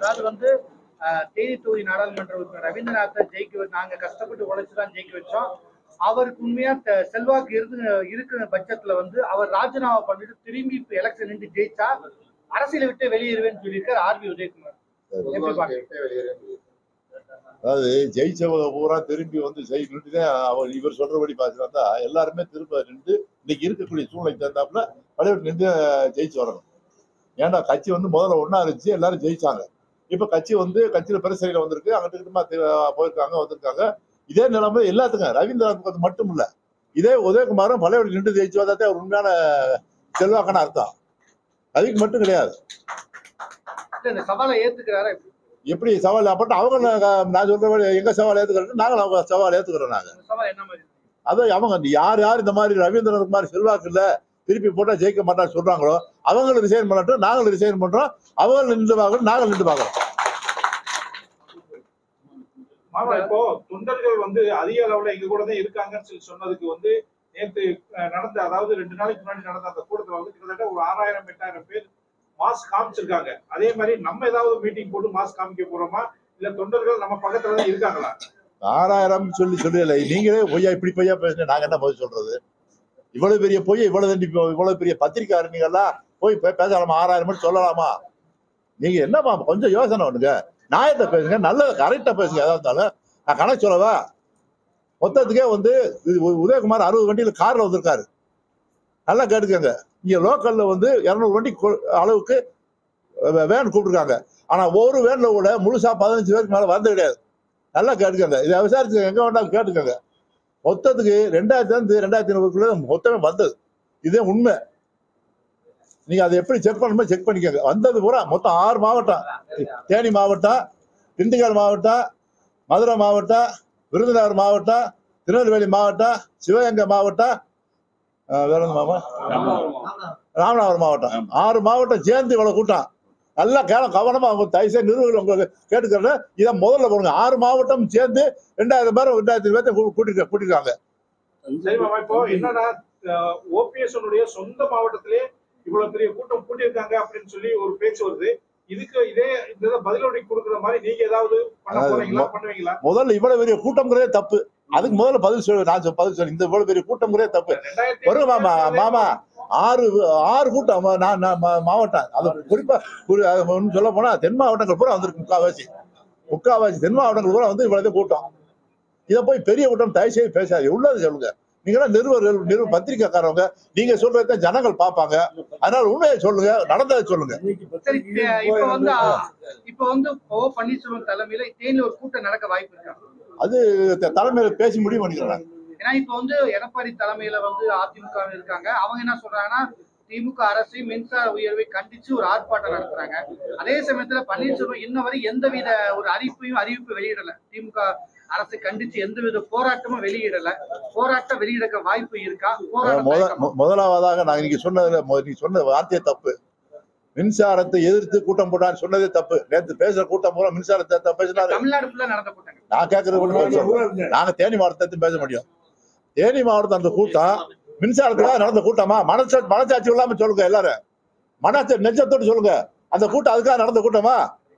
அதாவது வந்து அஹ், தேனி தொகுதி நாடாளுமன்ற உறுப்பினர் ரவீந்திரநாத்தை ஜெயிக்க வ- நாங்க கஷ்டப்பட்டு உழைச்சு தான் ஜெயிக்க வச்சோம் அவருக்கு உண்மையா த- செல்வாக்கு இருந்து இருக்கிற பட்சத்துல வந்து அவர் ராஜினாமா பண்ணிட்டு திரும்பி இப்ப எலெக்ஷன் நின்று ஜெயிச்சா அரசியலை விட்டு வெளியேறுவேன்னு சொல்லியிருக்காரு ஆர்பி உதயகுமார் எப்படி பாக்குறீங்க அதாவது ஜெயிச்சவங்க பூரா திரும்பி வந்து செய்யணுட்டு தான் அவர் இவர் சொல்றபடி பார்த்தா எல்லாருமே திரும்ப நின்று இன்னைக்கு இருக்கக்கூடிய சூழ்நிலை தகுந்தாப்புல பழைய நின்று ஜெயிச்சு வரணும் ஏன்னா கட்சி வந்து முதல்ல ஒண்ணா இருந்துச்சு எல்லாரும் ஜெயிச்சாங்க இப்ப கட்சி வந்து கட்சியில பிரசரியில வந்திருக்கு அங்கிட்டு இங்கிட்டுமா தி- போயிருக்காங்க வந்திருக்காங்க இதே நிலைமை எல்லாத்துக்கும் ரவீந்திரநாத் அது மட்டும் இல்ல இதே உதயகுமாரும் பழைய நின்று ஜெயிச்சு வந்தாத்தே ஒரு உண்மையான செல்வாக்கான அர்த்தம் அதுக்கு மட்டும் கிடையாது இல்ல, இந்த சவாலை ஏத்துக்கிறாரா எப்படி? எப்படி சவால் அப்பட்டு அவங்க நான் நான் சொல்ற மாதிரி எங்க சவால் ஏத்துக்கிறோம் நாங்களும் அவங்க சவால் ஏத்துக்கிறோம் நாங்க இந்த சவால் என்ன மாதிரி அதான் அவங்க யார் யார் இந்த மாதிரி ரவீந்திரநாத் மாதிரி செல்வாக்கு இல்ல திருப்பி போட்டா ஜெயிக்க மாட்டான்னு சொல்றாங்களோ அவங்களும் ரிசைன் பண்ணட்டும் நாங்களும் ரிசைன் பண்றோம் அவங்க நின்று பார்க்கணும் நாங்கள் நின்று பார்க்கறோம் ஆமா இப்போ தொண்டர்கள் வந்து அதிக அளவுல எங்க கூட தான் இருக்காங்கன்னு சொல்லி சொன்னதுக்கு வந்து நேத்து அஹ், நடந்த அதாவது ரெண்டு நாளைக்கு முன்னாடி நடந்த அந்த கூட்டத்துல வந்து கிட்டத்தட்ட ஒரு ஆறாயிரம் எட்டாயிரம் பேர் மாஸ்க் காமிச்சிருக்காங்க அதே மாதிரி நம்ம ஏதாவது மீட்டிங் போட்டு மாஸ்க் காமிக்க போறோமா இல்ல தொண்டர்கள் நம்ம பக்கத்துல தான் இருக்காங்களா ஆறாயிரம் சொல்லி சொல்லல நீங்களே பொய்யா இப்படி பொய்யா பேசுங்க நாங்க என்ன பதில் சொல்றது இவ்வளவு பெரிய பொய்யா இவ்வளவு தண்டி இவ்வளவு பெரிய பத்திரிக்கை எல்லாம் போய் பே- பேசலாமா ஆறாயிரம் மட்டும் சொல்லலாமா நீங்க என்னமா கொஞ்சம் யோசனை பண்ணுங்க நியாயத்தை பேசுங்க நல்ல கரெக்டா பேசுங்க எதா இருந்தாலும் நான் கணக்கு சொல்லவா மொத்தத்துக்கே வந்து இது உ- உதயகுமார் அறுபது வண்டியில கார்ல வந்திருக்காரு நல்லா கேட்டுக்கங்க இங்க லோக்கல்ல வந்து இருநூறு வண்டி கொ- அளவுக்கு வே- வேன் கூப்பிட்டுருக்காங்க ஆனா ஒரு வேன்ல கூட முழுசா பதினஞ்சு பேருக்கு மேல வந்து கிடையாது நல்லா கேட்டுக்கங்க இதை விசாரிச்சு எங்க வேண்டாம் கேட்டுக்கங்க மொத்தத்துக்கு ரெண்டாயிரத்தி இருந்து ரெண்டாயிரத்தி ஐநூறுக்குள்ள மொத்தமே வந்தது இதே உண்மை நீங்க அதை எப்படி செக் பண்ணணுமோ செக் பண்ணிக்கோங்க வந்தது பூரா மொத்தம் ஆறு மாவட்டம் தேனி மாவட்டம் திண்டுக்கல் மாவட்டம் மதுரை மாவட்டம் விருதுநகர் மாவட்டம் திருநெல்வேலி மாவட்டம் சிவகங்கை மாவட்டம் அஹ், வேற எந்த மாவட்டம் ராமநாதபுரம் மாவட்டம் ஆறு மாவட்டம் சேர்ந்து இவ்வளவு கூட்டம் நல்லா கேள கவனமா அவங்க தயவுசெய்து நிறுவனம் உங்களுக்கு கேட்டுக்கிறேன் இதை முதல்ல போடுங்க ஆறு மாவட்டம் சேர்ந்து ரெண்டாயிரம் பேர் ரெண்டாயிரத்தி பேர்த்த கூட்டிட்டு கூட்டிருக்காங்க சரி மாமா இப்போ என்னன்னா ஓபிஎஸ் உடைய சொந்த மாவட்டத்திலே இவ்வளவு பெரிய கூட்டம் கூட்டியிருக்காங்க அப்படின்னு சொல்லி ஒரு பேச்சு வருது இதுக்கு இதே இந்த பதிலடி கொடுக்குற மாதிரி நீங்க ஏதாவது பண்ண அதாவது போறீங்களா பண்ணுவீங்களா முதல்ல இவ்வளவு பெரிய கூட்டம்ங்கிறதே தப்பு அதுக்கு முதல்ல பதில் சொல்லு நான் சொ- பதில் சொல்லு இந்த இவ்வளவு பெரிய கூட்டம்ங்கிறதே தப்பு ரெண்டாயிரத்தி வருங்க மாமா மாமா ஆறு ஆறு கூட்டம் மா- நான் நான் மா- மாவட்டம் அது குறிப்பா குறி- அது ஒண்ணு சொல்ல போனா தென் மாவட்டங்கள் பூரா வந்திருக்கு முக்காவாசி முக்காவாசி தென் மாவட்டங்கள் பூரா வந்து இவ்வளவு கூட்டம் இதை போய் பெரிய கூட்டம் தயவு செய்து பேசாது உள்ளது சொல்லுங்க நீங்க நிருபர்கள் நிருப பத்திரிக்கைக்காரவங்க நீங்க சொல்றத ஜனங்கள் பார்ப்பாங்க அதனால உண்மையை சொல்லுங்க நடந்ததை சொல்லுங்க சரி தே- இப்ப வந்து அஹ், இப்ப வந்து ஓ பன்னீர்செல்வம் தலைமையில தேனியில ஒரு கூட்டம் நடக்க வாய்ப்பு இருக்கா அது த- தலைமையில பேசி முடிவு பண்ணிக்கிறாங்க ஏன்னா இப்ப வந்து எடப்பாடி தலைமையில வந்து அதிமுக வில் இருக்காங்க அவங்க என்ன சொல்றாங்கன்னா திமுக அரசு மின்சார உயர்வை கண்டிச்சு ஒரு ஆர்ப்பாட்டம் நடத்துறாங்க அதே சமயத்துல பன்னீர்செல்வம் இன்ன வரை எந்தவித ஒரு அறிவிப்பையும் அறிவிப்பு வெளியிடல திமுக அரசு கண்டிச்சு எந்தவித போராட்டமும் வெளியிடல போராட்டம் வெளியிட வாய்ப்பு இருக்கா போராட்டம் முத தயக்கமா? மு- முதலாவதாக நான் இன்னைக்கு சொன்னதுல மு- நீ சொன்ன வார்த்தையே தப்பு மின்சாரத்தை எதிர்த்து கூட்டம் போட்டான்னு சொன்னதே தப்பு நேத்து பேசுற கூட்டம் பூரா மின்சாரத்தை தப்பு பேசினாரு தமிழ்நாடு ஃபுல்லா நடந்த கூட்டங்கள் நான் கேட்கறது ஒண்ணு பதில் சொல்றேன். நாங்க தேனி மாவட்டத்தை பேச முடியும் தேனி மாவட்டத்தில் அந்த கூட்டம் மின்சாரத்துக்காக நடந்த கூட்டமா மனசா மனசாட்சி இல்லாம சொல்லுங்க எல்லாரும் மனசு நெஞ்சத்தோடு சொல்லுங்க அந்த கூட்டம் அதுக்காக நடந்த கூட்டமா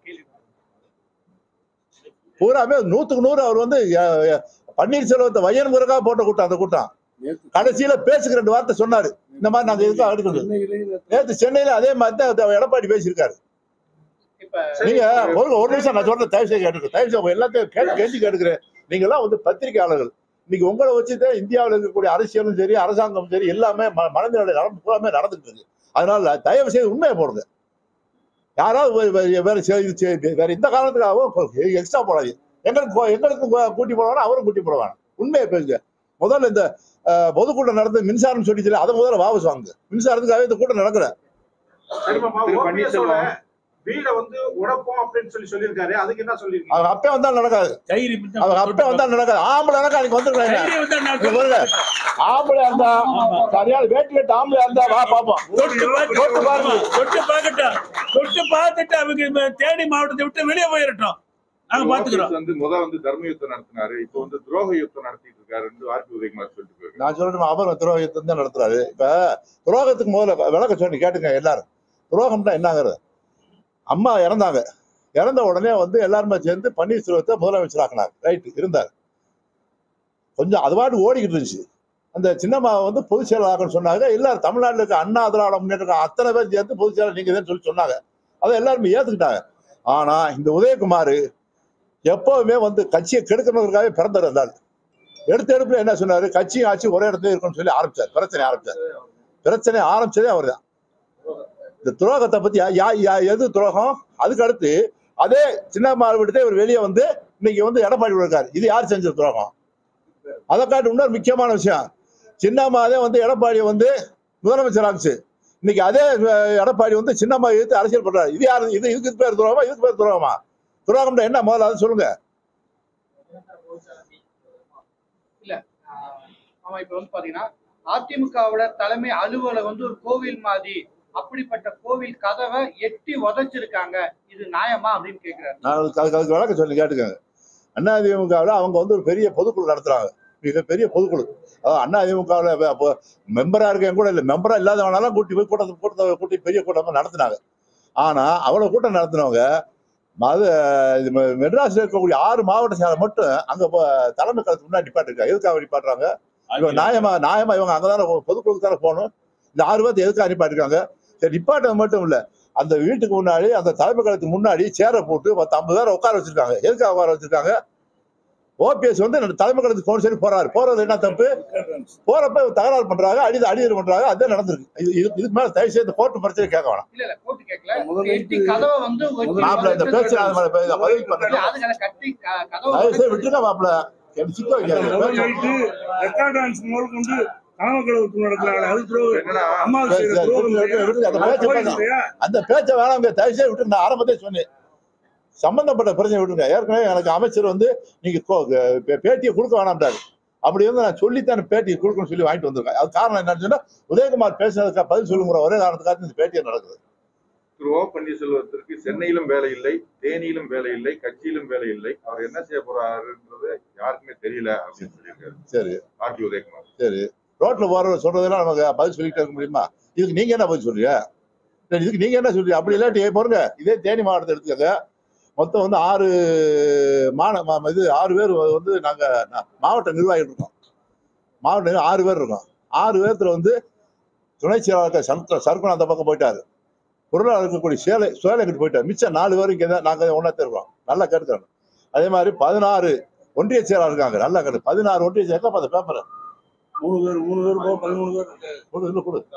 பூராமே நூத்துக்கு நூறு அவர் வந்து அஹ், அஹ், பன்னீர்செல்வத்தை வையன் முருகா போட்ட கூட்டம் அந்த கூட்டம் கடைசியில பேசுக்கு ரெண்டு வார்த்தை சொன்னாரு இந்த மாதிரி நாங்க இதுக்காக எடுக்கணும் நேத்து சென்னையில அதே மாதிரி தான் எடப்பாடி பேசியிருக்காரு இப்ப நீங்க ஒரு ஒரு நிமிஷம் நான் சொல்ற தயவு செய்து கேட்டுக்க தயவு செய்து எல்லாத்தையும் கேட்டு கேட்டு கேட்டுக்கிறேன் நீங்க எல்லாம் வந்து பத்திரிகையாளர்கள் இன்னைக்கு உங்களை வச்சுதான் இந்தியாவில் இருக்கக்கூடிய அரசியலும் சரி அரசாங்கமும் சரி எல்லாமே ம- மனதினுடைய நடந்து பூராமே நடந்துட்டு இருக்கு அதனால தயவு செய்து உண்மையை போடுங்க யாராவது வே- வே- வேற செ- இது செ- வேற எந்த காரணத்துக்காகவும் எக்ஸ்ட்ரா போடாது எங்களுக்கு கோ- எங்களுக்கும் கோ- கூட்டி போடுவாங்க அவரும் கூட்டி போடுவாங்க உண்மையை பேசுங்க முதல்ல இந்த அஹ், பொதுக்கூட்டம் நடந்து மின்சாரம் சொல்லிச்சு அதை முதல்ல வாபஸ் வாங்குங்க மின்சாரத்துக்காக இந்த கூட்டம் நடக்கல சரி மாமா திரு ஓபிஎஸ் பன்னீர்செல்வம். வீட வந்து உடைப்போம் அப்படின்னு சொல்லி சொல்லியிருக்காரு அதுக்கு என்ன சொல்லிருக்கீங்க அவங்க அப்பே வந்தாலும் நடக்காது தைரி அவங்க அப்பே வந்தாலும் நடக்காது ஆம்பளை நடக்கா அன்னைக்கு வந்துருக்காங்க தைரியம் வந்தா நான் இங்க பாருங்க. ஆம்பளை இருந்தா சரியான வேட்டி கட்டு ஆம்பளை இருந்தா வா பாப்போம் தொட்டு பார்த்து- தொட்டு பாருங்க. தொட்டு பார்க்கட்டும் தொட்டு பார்த்துட்டு அவங்க இந்த தேனி மாவட்டத்தை விட்டு வெளியே போயிடட்டும் நாங்க பாத்துக்கிறோம் ஓபிஎஸ் வந்து முத வந்து தர்ம யுத்தம் நடத்தினாரு இப்போ வந்து துரோக யுத்தம் நடத்திட்டு இருக்காரு ஆர்பி உதயகுமார் சொல்லிட்டு போயிருக்காரு நான் சொல்லணும் அவர் துரோகத்தை தான் நடத்துறாரு இப்ப துரோகத்துக்கு முதல்ல விளக்க சொல்லி கேட்டுங்க எல்லாரும் துரோகம்னா என்னங்கிறது அம்மா இறந்தாங்க இறந்த உடனே வந்து எல்லாருமே சேர்ந்து பன்னீர்செல்வத்தை முதலமைச்சர் ஆக்கினார் ரைட் இருந்தார் கொஞ்சம் அது பாட்டு ஓடிக்கிட்டு இருந்துச்சு அந்த சின்னம்மா வந்து பொதுச் செயலாளர் ஆக்கணும்னு சொன்னாங்க எல்லாரும் தமிழ்நாட்டில் இருக்க அண்ணா திராவிட முன்னேற்ற கழகம் அத்தனை பேர் சேர்ந்து பொதுச் செயலாளர் நீங்க தான் சொல்லி சொன்னாங்க அதை எல்லாருமே ஏத்துக்கிட்டாங்க ஆனா இந்த உதயகுமார் எப்பவுமே வந்து கட்சியை கெடுக்கணுங்கிறதுக்காகவே பிறந்தவர் இருந்தால் எடுத்த எடுப்புல என்ன சொன்னாரு கட்சியும் ஆட்சி ஒரே இடத்துல இருக்கும்னு சொல்லி ஆரம்பிச்சார் பிரச்சனை ஆரம்பிச்சார் பிரச்சனை ஆரம்பிச்சதே அவர் தான் இந்த துரோகத்தை பத்தி யா- யா- யா- எது துரோகம் அதுக்கு அடுத்து அதே சின்னம்மா விட்டு இவர் வெளியே வந்து இன்னைக்கு வந்து எடப்பாடி இருக்காரு இது யார் செஞ்ச துரோகம் அதை காட்டு இன்னொரு முக்கியமான விஷயம் சின்னம்மாதே வந்து எடப்பாடியை வந்து முதலமைச்சர் ஆச்சு இன்னைக்கு அதே அஹ், எடப்பாடி வந்து சின்னம்மா எடுத்து அரசியல் பண்றாரு இது யாரு இது இதுக்கு பேர் துரோகமா இதுக்கு பேர் துரோகமா துரோகம்னா என்ன முதல்ல அதை சொல்லுங்க ஆமா இப்ப வந்து பாத்தீங்கன்னா அதிமுகவோட தலைமை அலுவலகம் வந்து ஒரு கோவில் மாதிரி அப்படிப்பட்ட கோவில் கதவை எட்டி உதைச்சிருக்காங்க இது நியாயமா அப்படின்னு கேக்குறாரு நான் அதுக்கு அதுக்கு அதுக்கு விளக்க சொல்லி கேட்டுக்கோங்க அண்ணா அதிமுகவில் அவங்க வந்து ஒரு பெரிய பொதுக்குழு நடத்துறாங்க மிக பெரிய பொதுக்குழு அதாவது அண்ணா அதிமுகவில் மெம்பரா இருக்கவங்க கூட இல்லை மெம்பரா இல்லாதவனாலும் கூட்டி போய் கூட்டத்தை கூட்டத்தை கூட்டி பெரிய கூட்டமாக நடத்தினாங்க ஆனா அவ்வளவு கூட்டம் நடத்தினவங்க அது இது மெ- மெட்ராஸ்ல இருக்கக்கூடிய ஆறு மாவட்ட செயலர் மட்டும் அங்க போ- தலைமை கழகத்துக்கு முன்னாடி நிப்பாட்டிருக்காங்க எதுக்காக நிப்பாட்டுறாங்க இவங்க நியாயமா நியாயமா இவங்க அங்கதானே போ- பொதுக்குழுக்கு தானே போகணும் இந்த ஆறு பேர்த்து எதுக்காக நிப்பாட்டிருக்காங்க சரி நிப்பாட்டது மட்டும் இல்ல அந்த வீட்டுக்கு முன்னாடி அந்த தலைமை கழகத்துக்கு முன்னாடி சேரை போட்டு பத்து ஐம்பது பேரை உட்கார வச்சிருக்காங்க எதுக்காக உட்கார வச்சிருக்காங்க ஓபிஎஸ் வந்து நம்ம தலைமை கழகத்துக்கு போன சரி போறாரு போறது என்ன தப்பு போறப்ப இவங்க தகராறு பண்றாங்க அடி அடிதல் பண்றாங்க அதுதான் நடந்திருக்கு இது இது- இதுக்கு மேல தயவு செய்து கோர்ட்டு பிரச்சனை கேட்க வேணாம் இல்ல இல்ல போட்டு கேட்கல முதல்ல எட்டி கதவை வந்து எட்டி மாப்பிள்ள இந்த உதைச்சிருக்காங்க. பேச்சு அது மேல போய் இதை பதில் இல்ல, பண்ணுங்க அதுக்கு கட்டி க- கதவை தயவு செய்து உதைச்சிருக்காங்க. விட்டுருங்க மாப்பிள்ள எனக்கு சிக்க வைக்காதீங்க பேச்சு நைட்டு ரெக்கார்ட் டான்ஸ் முதல் கொண்டு கனவுக்களவுக்கு நடத்துறாங்க அது துரோகம் என்னன்னா அம்மா சரி, செய்யற சரி, துரோகம் விட்டுருங்க, விட்டுருங்க, அந்த பேச்சை கோயில் பேசலாம். இல்லையா? அந்த பேச்சை வேணாம் தயவு செய்து விட்டு நான் ஆரம்பத்தே சொன்னேன் சம்பந்தப்பட்ட பிரச்சனை விட்டுருங்க ஏற்கனவே எனக்கு அமைச்சர் வந்து நீங்க கோ- பே- பேட்டியை கொடுக்க வேணாம்ட்டாரு அப்படி வந்து நான் சொல்லித்தான் பேட்டியை கொடுக்கணும்னு சொல்லி வாங்கிட்டு வந்திருக்கேன் அது காரணம் என்னன்னு சொன்னா உதயகுமார் பேசுனதுக்கு பதில் சொல்லுங்கிற ஒரே காரணத்துக்காக இந்த பேட்டியை நடக்குது திரு ஓ பன்னீர்செல்வத்திற்கு சென்னையிலும் வேலை இல்லை தேனியிலும் வேலை இல்லை கட்சியிலும் வேலை இல்லை அவர் என்ன செய்ய போறாருன்றது யாருக்குமே தெரியல அப்படின்னு சொல்லியிருக்காரு சரி ஆர்பி உதயகுமார் சரி ரோட்ல போற சொல்றதெல்லாம் நமக்கு பதில் சொல்லிட்டு இருக்க முடியுமா இதுக்கு நீங்க என்ன பதில் சொல்றீங்க சரி, இதுக்கு நீங்க என்ன சொல்றீங்க அப்படி இல்லாட்டி பாருங்க இதே தேனி மாவட்டத்தை எடுத்துக்கங்க மொத்தம் வந்து ஆறு மாந மா- இது ஆறு பேர் வந்து நாங்க நா- மாவட்ட நிர்வாகிகள் இருக்கோம் மாவட்ட நிர்வாகி ஆறு பேர் இருக்கோம் ஆறு பேர்த்துல வந்து துணை செயலாளர் சர்க்க சர்க்குணம் அந்த பக்கம் போயிட்டாரு பொருளாளர் இருக்கக்கூடிய சேலை சேலைக்கிட்டு போயிட்டாரு மிச்சம் நாலு பேர் இங்கே தான் நாங்கள் ஒன்றா இருக்கோம் நல்லா கேட்டுக்கிறோம் அதே மாதிரி பதினாறு ஒன்றிய செயலாளர் இருக்காங்க நல்லா கேட்டு பதினாறு ஒன்றிய செயலாளர் பார்த்த பேப்பர் மூணு பேர் மூணு பேர் போ பதிமூணு பேர் கொடு இதுல கொடு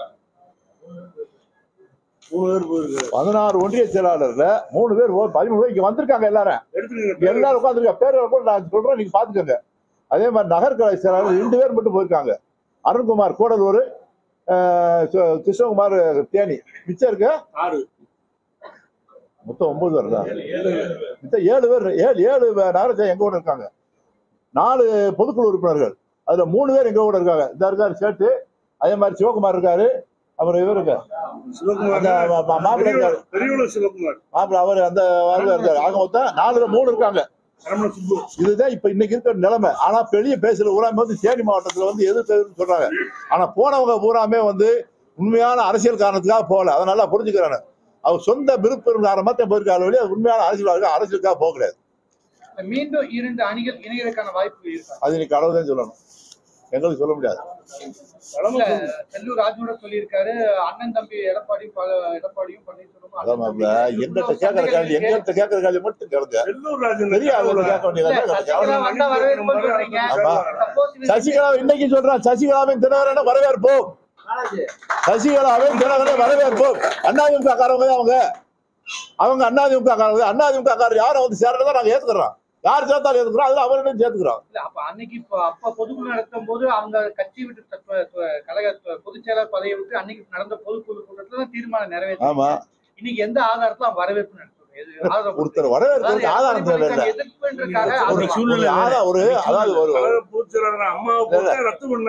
மூணு பேர் போயிருக்கு பதினாறு ஒன்றிய செயலாளர்ல மூணு பேர் ஓ- பதிமூணு பேர் இங்க வந்திருக்காங்க எல்லாரும் எடுத்துக்கங்க எல்லாரும் உட்காந்துருக்க பேர் கூட நான் சொல்றேன் நீங்க பாத்துக்கோங்க அதே மாதிரி நகர்கலை செயலாளர் ரெண்டு பேர் மட்டும் போயிருக்காங்க அருண்குமார் கூடலூர் ஆஹ், சு- கிருஷ்ணகுமார் தேனி மிச்சம் இருக்க ஆறு மொத்தம் ஒன்பது பேர் தான் மிச்சம் ஏழு பேர் ஏழு ஏழு பே- நகர செயலர் எங்க கூட இருக்காங்க நாலு பொதுக்குழு உறுப்பினர்கள் அதுல மூணு பேர் எங்க கூட இருக்காங்க இந்த இருக்காரு சேட்டு அதே மாதிரி சிவகுமார் இருக்காரு அப்புறம் இவர் இருக்காரு சிவகுமார் அந்த மா- மா- மாப்பிள்ளை இருக்காரு பெரியவள சிவகுமார் மாப்பிள்ள அவர் அந்த ஆளு இருக்காரு ஆக மொத்தம் நாலுல மூணு இருக்காங்க ரமண சுப்பு இதுதான் இப்ப இன்னைக்கு இருக்கிற நிலைமை ஆனா பெரிய பேசுற ஊராமே வந்து தேனி மாவட்டத்துல வந்து எதிர்த்து எதிர்த்து சொல்றாங்க ஆனா போனவங்க பூராமே வந்து உண்மையான அரசியல் காரணத்துக்காக போகல அதை நல்லா புரிஞ்சுக்கிறாங்க அவர் சொந்த விருப்பம் காரணமா தான் போயிருக்காரு வழி அது உண்மையான அரசியல் அரசியலுக்காக போக கிடையாது மீண்டும் இரண்டு அணிகள் இணையதற்கான வாய்ப்பு இருக்கா அது இன்னைக்கு கடவுள் தான் சொல்லணும் எங்களுக்கு சொல்ல முடியாது இல்ல செல்லூர் ராஜூட சொல்லியிருக்காரு அண்ணன் தம்பி எடப்பாடி ப- எடப்பாடியும் பன்னீர்செல்வமும் அதான் அண்ணன் தம்பி. மாப்பிள்ள எங்கிட்ட கேட்கற கேள்வி எங்கிட்ட கேட்கற கேள்வி மட்டும் கேளுங்க செல்லூர் ராஜன் பெரிய ஆளுங்க கேட்க இல்ல, வேண்டியது சசிகலா வந்தா வரவேற்போம்னு சொல்றீங்க. ஆமா. Suppose இது சசிகலா இன்னைக்கு சொல்றான் சசிகலாவின் தினகரனை வரவேற்போம் சசிகலாவின் தினகரனை வரவேற்போம் அண்ணாதிமுக காரவங்க தான் அவங்க அவங்க அண்ணாதிமுக காரவங்க அண்ணாதிமுக காரர் யாரும் வந்து சேர்றதா நாங்க ஏத்துக்கிறோம் யார் சேர்த்தாலும் ஏத்துக்கிறோம் அதுல அவரையும் சேர்த்துக்கிறோம் இல்ல, அப்ப அன்னைக்கு இப்ப அப்ப பொதுக்குழு நடத்தும் போது அவங்க கட்சி விட்டு த- த- த- கழக த- பொதுச் செயலாளர் பதவியை விட்டு அன்னைக்கு நடந்த பொதுக்குழு கூட்டத்துல தான் தீர்மானம் நிறைவேற்றி ஆமா இன்னைக்கு எந்த ஆதாரத்துல அவங்க வரவேற்பு நடத்துறது எது ஆதாரம் கொடுத்து? ஒருத்தர் வரவேற்பதற்கு ஆதாரம் தேவை இல்ல எதிர்ப்புன்றதுக்காக ஒரு ஆதரவா? ஒரு ஆதா- ஒரு அதாவது ஒரு கழக பொதுச் செயலாளர் அம்மாவை போட்டு ரத்து பண்ணாங்க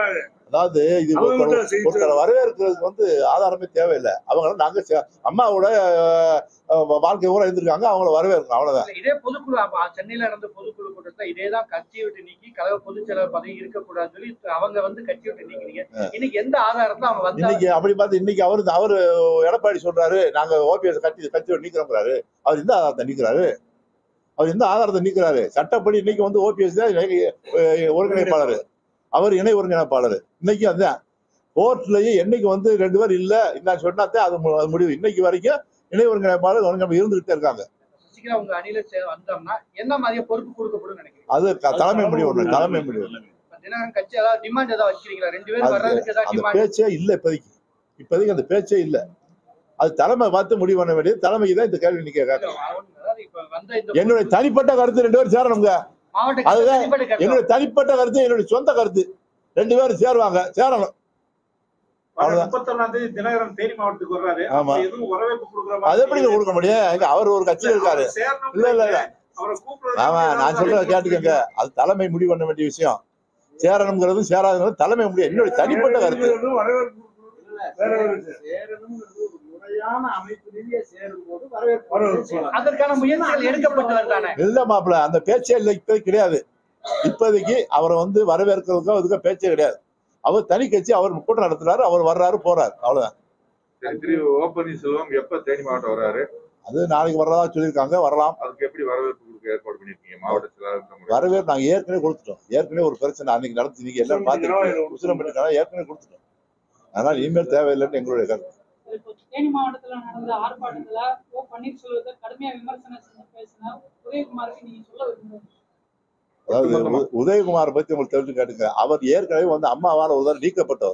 அதாவது இது அவங்க ஒருத்தர் மட்டும் செய்தி ஒருத்தரை வரவேற்கிறதுக்கு வந்து ஆதாரமே தேவையில்லை அவங்க நாங்க சே- அம்மாவோட அஹ், அஹ், வாழ்க்கை ஊரா இருந்திருக்காங்க அவங்கள வரவேற்கணும் அவ்வளவுதான் இல்ல, இதே பொதுக்குழு அப்ப சென்னையில நடந்த பொதுக்குழு கூட்டத்துல இதேதான் கட்சியை விட்டு நீக்கி கழக பொதுச் செயலாளர் பதவி இருக்கக்கூடாதுன்னு சொல்லி அவங்க வந்து கட்சியை விட்டு நீக்கிறீங்க இன்னைக்கு எந்த ஆதாரத்துல அவங்க வந்து இன்னைக்கு அப்படி பார்த்து இன்னைக்கு அவரு அவரு எடப்பாடி சொல்றாரு நாங்க ஓபிஎஸ் கட்சி கட்சியோட நீக்கிறோங்கிறாரு அவர் எந்த ஆதாரத்தை நீக்கிறாரு அவர் எந்த ஆதாரத்தை நீக்கிறாரு சட்டப்படி இன்னைக்கு வந்து ஓபிஎஸ் தான் இன்னைக்கு, அஹ், ஒருங்கிணைப்பாளர் அவர் இணை ஒருங்கிணைப்பாளர் இன்னைக்கு அதுதான் கோர்ட்லயே என்னைக்கு வந்து ரெண்டு பேர் இல்ல நான் சொன்னாதான் அது மு- அது முடிவு இன்னைக்கு வரைக்கும் இணை ஒருங்கிணைப்பாளர் ஒருங்கிணைப்பு இருந்துகிட்டே இருக்காங்க சசிகலா உங்க அணியில சே- வந்தோம்னா என்ன மாதிரியே பொறுப்பு கொடுக்கப்படும் நினைக்கிறீங்க அது க- தலைமை முடிவு ஒண்ணு தலைமை முடிவு இப்ப தினகரன் கட்சி ஏதாவது டிமாண்ட் ஏதாவது வச்சிருக்கீங்களா ரெண்டு பேரும் அது- வர்றதுக்கு ஏதாவது அந்த டிமாண்ட் பேச்சே இல்ல இப்போதைக்கு இப்போதைக்கு அந்த பேச்சே இல்ல அது தலைமை பார்த்து முடிவு பண்ண வேண்டியது தலைமைக்கு தான் இந்த கேள்வி நீங்க கேட்கணும் அதாவது இப்ப வந்த இந்த என்னுடைய தனிப்பட்ட கருத்து ரெண்டு பேரும் சேரணுங்க மாவட்ட அதுதான் தனிப்பட்ட கருத்து. என்னுடைய தனிப்பட்ட கருத்து என்னுடைய சொந்த கருத்து ரெண்டு பேரும் சேருவாங்க சேரணும் அவ்வளவுதான். முப்பத்தொன்னாம் தேதி தினகரன் தேனி மாவட்டத்துக்கு வர்றாரு ஆமா. அப்ப எதுவும் வரவேற்பு கொடுக்குற அது எப்படி கொடுக்க முடியும் எங்க அவர் ஒரு கட்சி இருக்காரு அவர் சேரணும் இல்ல, இல்ல, இல்ல. அவரை கூப்பிடுறது ஆமா நான் சொல்றத கேட்டுக்கங்க அது தலைமை முடிவு பண்ண வேண்டிய விஷயம் சேரணுங்கிறதும் சேராதுங்கிறது தலைமை முடிவு என்னுடைய தனிப்பட்ட கருத்து வரவேற்பு வேற ஒரு விஷயம். சேரணுங்கிறது ஒரு முறையான அமைப்பு ரீதியா சேரும்போது வரவேற்பு வரவேற்பு. அதற்கான முயற்சிகள் எடுக்கப்பட்டு வருதானே இல்ல மாப்பிள அந்த பேச்சே இல்லை இப்போதைக்கு கிடையாது இப்போதைக்கு அவரை வந்து வரவேற்கிறதுக்கோ அதுக்கோ பேச்சே கிடையாது அவர் தனி கட்சி அவர் கூட்டம் நடத்துறாரு அவர் வர்றாரு போறாரு அவ்வளவுதான் சரி திரு ஓ பன்னீர்செல்வம் எப்ப தேனி மாவட்டம் வர்றாரு அது நாளைக்கு வர்றதா சொல்லியிருக்காங்க வரலாம் அதுக்கு எப்படி வரவேற்பு கொடுக்க ஏற்பாடு பண்ணிருக்கீங்க மாவட்ட செயலாளர் வரவேற்பு நாங்க ஏற்கனவே கொடுத்துட்டோம் ஏற்கனவே ஒரு பிரச்சனை அன்னைக்கு நடந்து நீங்க எல்லாம் பார்த்துருக்கீங்க உசிலம்பட்டிக்கான ஏற்கனவே கொடுத்துட்டோம் அதனால இனிமேல் தேவையில்லைன்னு எங்களுடைய கருத்து இப்போ தேனி மாவட்டத்துல நடந்த ஆர்ப்பாட்டத்துல ஓ பன்னீர்செல்வத்தை கடுமையா விமர்சனம் செஞ்சு பேசின உதயகுமாருக்கு நீங்க சொல்ல விரும்புறீங்க அதாவது உ- உதயகுமார் பத்தி உங்களுக்கு தெரிஞ்சு கேட்டுங்க அவர் ஏற்கனவே வந்து அம்மாவால உதவி நீக்கப்பட்டவர்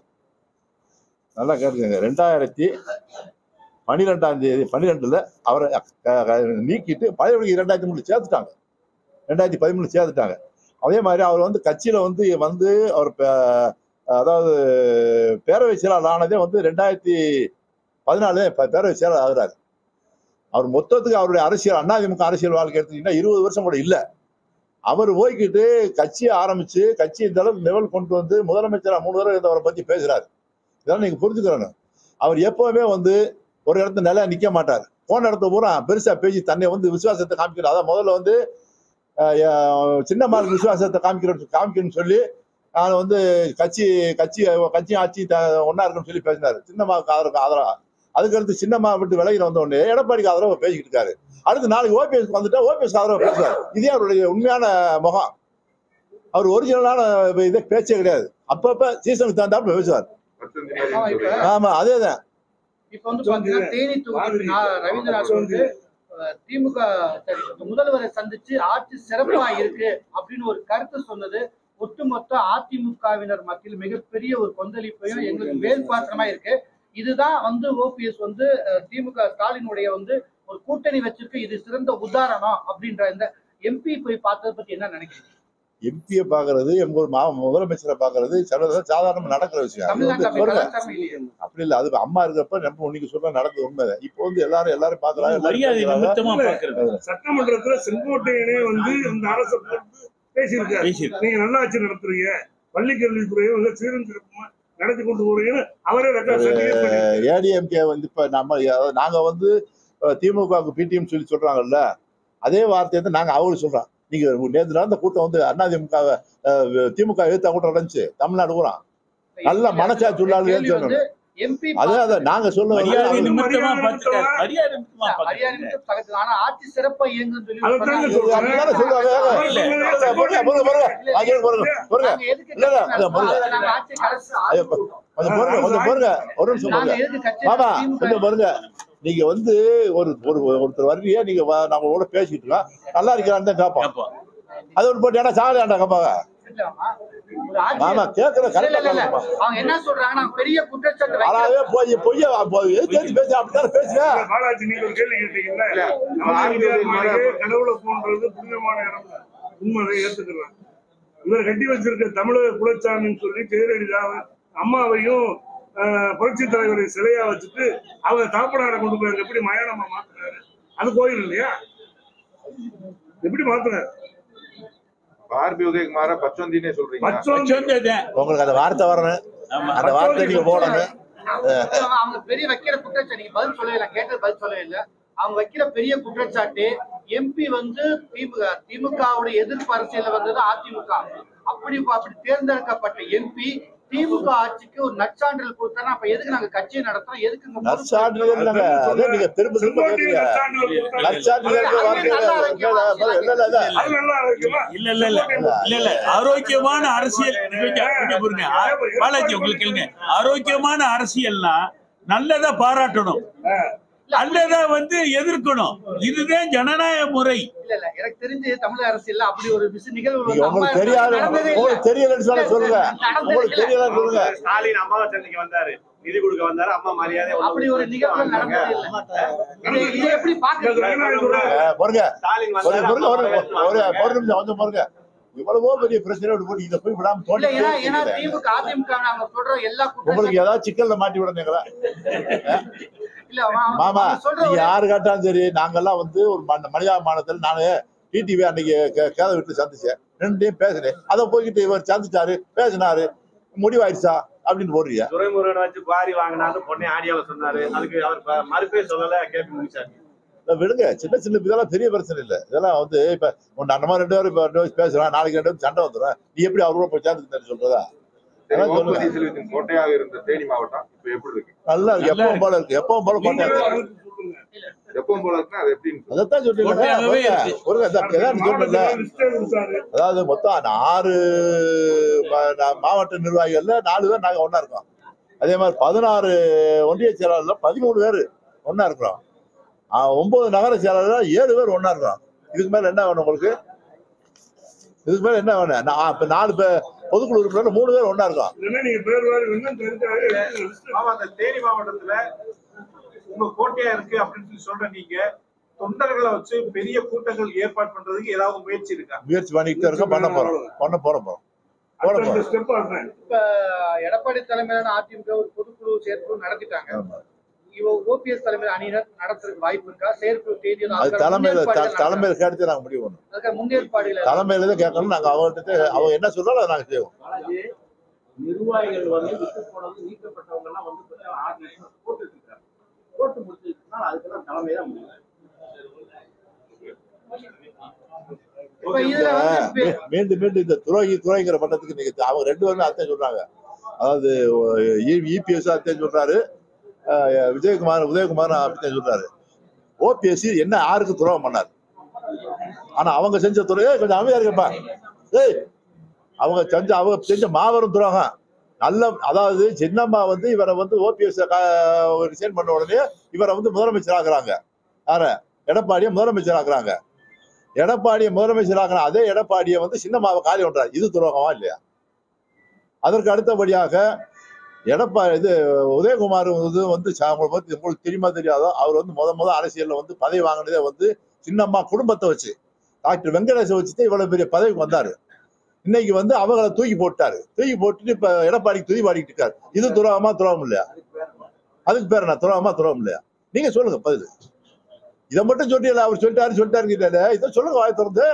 நல்லா கேட்டுக்கங்க ரெண்டாயிரத்தி பன்னிரெண்டாம் தேதி பன்னிரெண்டுல அவரை அஹ், அஹ், நீக்கிட்டு பழையபடிக்கு ரெண்டாயிரத்தி மூணு சேர்த்துட்டாங்க ரெண்டாயிரத்தி பதிமூணு சேர்த்துட்டாங்க அதே மாதிரி அவர் வந்து கட்சியில வந்து வந்து அவர் பே- அதாவது பேரவை செயலாளர் ஆனதே வந்து ரெண்டாயிரத்தி பதினாலு ப- பேரவை செயலாளர் ஆகுறாரு அவர் மொத்தத்துக்கு அவருடைய அரசியல் அதிமுக அரசியல் வாழ்க்கை எடுத்தீங்கன்னா இருபது வருஷம் கூட இல்ல அவர் போய்கிட்டு கட்சியை ஆரம்பிச்சு கட்சி இந்த அளவுக்கு லெவல் கொண்டு வந்து முதலமைச்சரா மூணு தடவை இருந்தவரை பத்தி பேசுறாரு இதெல்லாம் நீங்க புரிஞ்சுக்கிறணும் அவர் எப்பவுமே வந்து ஒரு இடத்துல நிலையா நிக்க மாட்டார் போன இடத்த பூரா பெருசா பேசி தன்னை வந்து விசுவாசத்தை காமிக்கிறார் அதான் முதல்ல வந்து அஹ், அஹ், சின்னம்மாளுக்கு விசுவாசத்தை காமிக்கிறேன் காமிக்கணும்னு சொல்லி நான் வந்து கட்சி கட்சி கட்சி ஆட்சி த- ஒண்ணா இருக்குன்னு சொல்லி பேசினாரு சின்னம்மாவுக்கு ஆதரவு ஆதரவா அதுக்கடுத்து சின்னம்மா விட்டு விலகி வந்த உடனே எடப்பாடிக்கு ஆதரவு பேசிக்கிட்டு இருக்காரு அடுத்து நாளைக்கு ஓபிஎஸ் வந்துட்டா ஓபிஎஸ் ஆதரவு பேசுவார் இதே அவருடைய உண்மையான முகம் அவர் ஒரிஜினலான இதே பேச்சே கிடையாது அப்பப்ப சீசனுக்கு தகுந்தாப்புல பேசுவார் ஆமா, இப்ப ஆமா அதேதான் இப்ப வந்து பாத்தீங்கன்னா தேனி தொகுதி நா- ரவீந்திரநாத் வந்து அஹ், திமுக சரி, முதல்வரை சந்திச்சு ஆட்சி சிறப்பா இருக்கு அப்படின்னு ஒரு கருத்து சொன்னது ஒட்டுமொத்த அதிமுகவினர் மத்தியில் மிகப்பெரிய ஒரு கொந்தளிப்பையும் எங்களுக்கு வேறுபாற்றமா இருக்கு இதுதான் வந்து ஓபிஎஸ் வந்து அஹ், திமுக ஸ்டாலினுடைய வந்து ஒரு கூட்டணி வச்சிருக்கு இது சிறந்த உதாரணம் அப்படின்ற இந்த எம்பி போய் பார்த்ததை பத்தி என்ன நினைக்கிறீங்க எம்பியை பாக்குறது எங்க ஒரு மா முதலமைச்சரை பாக்குறது சில சாதாரண நடக்கிற விஷயம் அது வந்து தமிழ்நாட்டுல அப்படி பாருங்க, கலாச்சாரம் இல்லையே அப்படி இல்ல அது அம்மா இருக்கிறப்ப நம்ம நீங்க சொல்ற நடந்தது உண்மைதான் இப்போ வந்து எல்லாரும் எல்லாரும் பாக்குறாங்க எல்லாரும் மரியாதை பேசுறாங்க. நிமித்தமா பாக்குறது சட்டமன்றத்துல செங்கோட்டையனே வந்து இந்த அரசை போட்டு பேசியிருக்காரு பேசியிருக்கு. நீங்க நல்லாட்சி நடத்துறீங்க பள்ளிக்கல்வித்துறையை வந்து சீரும் சிறப்புமா நடத்தி கொண்டு போறீங்கன்னு அவரே ரெக்கார்ட் சர்டிஃபிகேட் பண்ணி ஏடிஎம்கே வந்து இப்ப நம்ம அதாவது நாங்க வந்து திமுகவுக்கு பிடிஎம் சொல்லி சொல்றாங்கல்ல அதே வார்த்தையை தான் நாங்க அவங்களுக்கு சொல்றோம் நீங்க நேற்று நடந்த கூட்டம் வந்து அதிமுக திமுக எதிர்த்த கூட்டம் நடந்துச்சு தமிழ்நாடு பூரா நல்ல மனசாட்சி உள்ளாளுன்னு கேள்வி வந்து எம்பி அதே அதை நாங்க சொல்ல மரியாதை வந்து- நிமித்தமா பாத்துட்டாரு மரியாதை நிமித்தமா மரியாதை பாத்துட்டாரு நிமித்தம் பக்கத்துல ஆனா ஆட்சி சிறப்பா இயங்குன்னு சொல்லி அதைத்தாங்க சொன்னாங்க. சொல்றேன். அப்படிதானே சொல்றாங்க. அவர் இல்ல. சொன்னதே பாருங்க, பாருங்க, பாருங்க. அங்கே பாருங்க, பாருங்க. நாங்க எதுக்கு இல்ல, இல்ல, கட்சி இல்ல, பாருங்க. நடத்துறோம்? நாங்க ஆட்சி கடைசி ஐயோ, கொஞ்சம் பாருங்க கொஞ்சம் பாருங்க ஒரு நிமிஷம் நாங்க பாருங்க எதுக்கு கட்சி பாபா திமுக கொஞ்சம் பாருங்க நீங்க வந்து ஒரு ஒரு ஒருத்தர் வர்றீங்க நீங்க வ- நம்ம கூட பேசிட்டு இருக்கோம் நல்லா இருக்கிறான்னு தான் கேட்போம் அப்போ அது ஒரு போட்டு ஏன்னா சாகலையாண்டா கேட்பாங்க இல்லம்மா. ஒரு ஆட்சி- ஆமா கேட்கற இல்ல, இல்ல, இல்ல, இல்ல. கரெக்டா அவங்க என்ன சொல்றாங்கன்னா பெரிய குற்றச்சாட்டு வைக்கிறது. ஆனாவே போய் பொய்ய எதிர்த்து பேச அப்படித்தானே பேசுவேன் இல்ல, பாலாஜி நீங்க ஒரு கேள்வி கேட்டீங்கல்ல நம்ம இந்தியாவுக்கு மாளிகை கடவுளை போன்றது புனிதமான இடம் உண்மையை ஏத்துக்கலாம் இவர் கட்டி வச்சிருக்க தமிழக குலச்சாமின்னு சொல்லி ஜெயலலிதா அம்மாவையும் ஆஹ், புரட்சி தலைவரை சிலையா வச்சுட்டு அவங்க தாப்பனாரை கொண்டு போய் அங்க எப்படி மயானமா மாத்துறாரு அது கோயில் இல்லையா எப்படி மாத்துறாரு ஆர்பி உதயகுமார பச்சொந்தினே சொல்றீங்க பச்சோந்தி சொன்னதுதான். உங்களுக்கு அந்த வார்த்தை வரணும் ஆமா. அந்த வார்த்தை நீங்க போடணும் அவங்க- அவங்க பெரிய வைக்கிற குற்றச்சாட்டு நீங்க பதில் சொல்லவே இல்லை கேட்டது பதில் சொல்லவே இல்லை அவங்க வைக்கிற பெரிய குற்றச்சாட்டு எம்பி வந்து திமுக திமுகவுடைய எதிர்ப்பு அரசியல வந்தது அதிமுக அப்படி அப்படி தேர்ந்தெடுக்கப்பட்ட எம்பி திமுக ஆட்சிக்கு ஒரு நற்சான்றிதழ் கொடுத்தாருன்னா அப்ப எதுக்கு நாங்க கட்சியை நடத்துறோம் எதுக்கு இங்க பொறுப்பு? நற்சான்றிதழ் இல்லைங்க அதே நீங்க திரும்ப திரும்ப செங்கோட்டையை கேட்குறீங்க நற்சான்றிதழ் கொடுத்தாரு. நற்சான்றிதழ் வார்த்தை இல்ல இல்ல இல்ல இல்ல அது நல்லா இருக்குமா? இல்ல இல்ல இல்ல இல்ல இல்ல ஆரோக்கியமான அரசியல் இங்க இங்க பாருங்க ஆ- பாலாஜி உங்களுக்கு கேளுங்க ஆரோக்கியமான அரசியல்னா நல்லதா பாராட்டணும் நல்லதா வந்து எதிர்க்கணும் இதுதான் ஜனநாயக முறை இல்ல இல்ல எனக்கு தெரிஞ்சு தமிழக அரசியல்ல அப்படி ஒரு விஷய நிகழ்வு நீங்க வந்து உங்களுக்கு அம்மா தெரியாது நடந்ததே இல்ல. உங்களுக்கு தெரியலன்னு சொல்ல சொல்லுங்க நடந்ததே உங்களுக்கு இல்ல. தெரியலன்னு சொல்லுங்க ஸ்டாலின் அம்மாவை சென்னைக்கு வந்தாரு நிதி கொடுக்க வந்தாரு அம்மா மரியாதை அப்படி ஒரு நிகழ்வு நடந்ததே இல்ல இதை இதை எப்படி பாக்குறீங்க அஹ், பாருங்க ஸ்டாலின் ஒரு வந்தாரு பொருங்க ஒரு அம்மா ஒரு வரவேற்று ஒரு நிமிஷம் வந்து பாருங்க இவ்வளவோ பெரிய பிரச்சனை போட்டு இதை போய் விடாம இல்ல தோண்டி ஏன்னா ஏன்னா போட்டு திமுக அதிமுக அவங்க சொல்ற எல்லா உங்களுக்கு குற்றச்சாட்டு ஏதாவது சிக்கல்ல மாட்டி விடுறீங்களா இல்ல அவங்க- மாமா அவங்க சொல்ற நீங்க ஒரு- யாரு கேட்டாலும் சரி நாங்கெல்லாம் வந்து ஒரு ம- மனிதாபிமானத்தில் நானு டிடிவி அன்னைக்கு கே- கேத வீட்டுல சந்திச்சேன் ரெண்டையும் பேசினேன் அதை போய்கிட்டு இவர் சந்திச்சாரு பேசினாரு முடிவாயிடுச்சா அப்படின்னு போடுறியா துரைமுருகனை வச்சு குவாரி வாங்கினாரு பொண்ணை ஆடியோல சொன்னாரு அதுக்கு அவர் ப- மறுப்பே சொல்லல கேள்வி முடிச்சாரு இதை விடுங்க சின்ன சின்ன இதெல்லாம் பெரிய பிரச்சனை இல்லை இதெல்லாம் வந்து இப்ப உன் நம்ம ரெண்டு பேரும் இப்ப ரெண்டு பேரும் பேசுறோம் நாளைக்கு ரெண்டு பேரும் சண்டை வந்துடும் நீ எப்படி அவரோட போய் சேர்ந்துக்கிட்டேன்னு சொல்றதா சரி, அதான் ஓ சொல்லுங்க. பன்னீர்செல்வத்தின் கோட்டையாக இருந்த தேனி மாவட்டம் இப்ப எப்படி இருக்கு நல்லா இருக்கு நல்லா எப்பவும் போல இருக்கு எப்பவும் போல நீங்களே கொண்டாந்து அவருக்கு சொல்லுங்க. எப்பவும் போல இருக்குன்னா அது எப்படின்னு சொல்லுங்க. அதைத்தான் சொல்றீங்க கொட்டையாகவே இருக்கு. ஒரு சொல்றேன்ல மாவட்டத்துல லிஸ்டே கொடுத்தாரு. அதாவது மொத்தம் ஆறு ம- நா- மாவட்ட நிர்வாகிகள்ல நாலு பேர் நாங்க ஒண்ணா இருக்கோம் அதே மாதிரி பதினாறு ஒன்றிய செயலாளர்ல பதிமூணு பேர் ஒண்ணா இருக்கிறோம் ஆ, ஒன்பது நகர செயலாளர்ல ஏழு பேர் ஒண்ணா இருக்கிறோம் இதுக்கு மேல என்ன வேணும் உங்களுக்கு இதுக்கு மேல என்ன வேணும் நான் இப்ப நாலு பேர் பொதுக்குழு உறுப்பினர் மூணு பேர் ஒண்ணா இருக்கோம் இல்லைன்னா நீங்க பேர் வேறு இன்னும் தெரிஞ்சாலே list ஆமா அந்த தேனி மாவட்டத்துல உங்க கோட்டையா இருக்கு அப்படின்னு சொல்லி சொல்ற நீங்க தொண்டர்களை வச்சு பெரிய கூட்டங்கள் ஏற்பாடு பண்றதுக்கு ஏதாவது முயற்சி இருக்கா முயற்சி பண்ணிக்கிட்டே இருக்கோம் பண்ண போறோம் பண்ண போற போறோம் போட அடுத்த போறோம் ஸ்டெப் அதுதான் இப்ப எடப்பாடி தலைமையிலான அதிமுக ஒரு பொதுக்குழு செயற்குழு நடத்திட்டாங்க ஆமா. இவ ஓபிஎஸ் தலைமையில் அணியினர் நடத்துறதுக்கு வாய்ப்பு இருக்கா செயற்குழு தேதி எதுவும் அது அதுக்கான தலைமையில த- முன்னேற்பாடுகள் தலைமையில கேட்டு நாங்க முடிவு பண்ணுவோம் அதுக்கான முன்னேற்பாடுகள் தலைமையில தான் கேட்கணும் நாங்க அவங்ககிட்ட அவங்க என்ன சொல்றாலும் அதை நாங்க செய்வோம் பாலாஜி, நிர்வாகிகள் வந்து விட்டு போனது நீக்கப்பட்டவங்க எல்லாம் வந்து பார்த்தா ஆறு லட்சம் போட்டு இருக்காங்க போட்டு முடிச்சிருக்கனால அதுக்கெல்லாம் தலைமை தான் முடியும் இப்ப இதுல வந்து இப்ப- மீ- மீண்டும் மீண்டும் இந்த துரோகி துரோகிங்கிற பட்டத்துக்கு நீங்க அவங்க ரெண்டு பேருமே அத்தையும் சொல்றாங்க அதாவது இபிஎஸ் அத்தையும் சொல்றாரு அஹ், விஜயகுமார் உதயகுமார் அப்படித்தான் சொல்றாரு ஓபிஎஸ் என்ன யாருக்கு துரோகம் பண்ணார் ஆனா அவங்க செஞ்ச துறையே கொஞ்சம் அமைதியா இருக்கப்பா ஏய் அவங்க செஞ்ச அவங்க செஞ்ச மாபெரும் துரோகம் நல்ல அதாவது சின்னம்மா வந்து இவரை வந்து ஓபிஎஸ் ரிசைன் பண்ண உடனே இவரை வந்து முதலமைச்சர் ஆக்குறாங்க யார எடப்பாடியை முதலமைச்சர் ஆக்குறாங்க எடப்பாடியை முதலமைச்சர் ஆக்குற அதே எடப்பாடியை வந்து சின்னம்மாவை காலி பண்றாரு இது துரோகமா இல்லையா அதற்கு அடுத்தபடியாக எடப்பா இது உதயகுமார் வந்து வந்து ச- அவங்களை பத்தி உங்களுக்கு தெரியுமா தெரியாதோ அவர் வந்து முத முத அரசியல்ல வந்து பதவி வாங்கினதே வந்து சின்னம்மா குடும்பத்தை வச்சு டாக்டர் வெங்கடேச வச்சுட்டு இவ்வளவு பெரிய பதவிக்கு வந்தாரு இன்னைக்கு வந்து அவங்கள தூக்கி போட்டாரு தூக்கி போட்டுட்டு இப்ப எடப்பாடிக்கு துதி பாடிக்கிட்டு இருக்காரு இது துரோகமா துரோகம் இல்லையா அதுக்கு பேர் என்ன துரோகமா துரோகம் இல்லையா நீங்க சொல்லுங்க பதில் இதை மட்டும் சொல்லிடல அவர் சொல்லிட்டாரு சொல்லிட்டாருங்கிட்ட இதை சொல்லுங்க வாய் திறந்து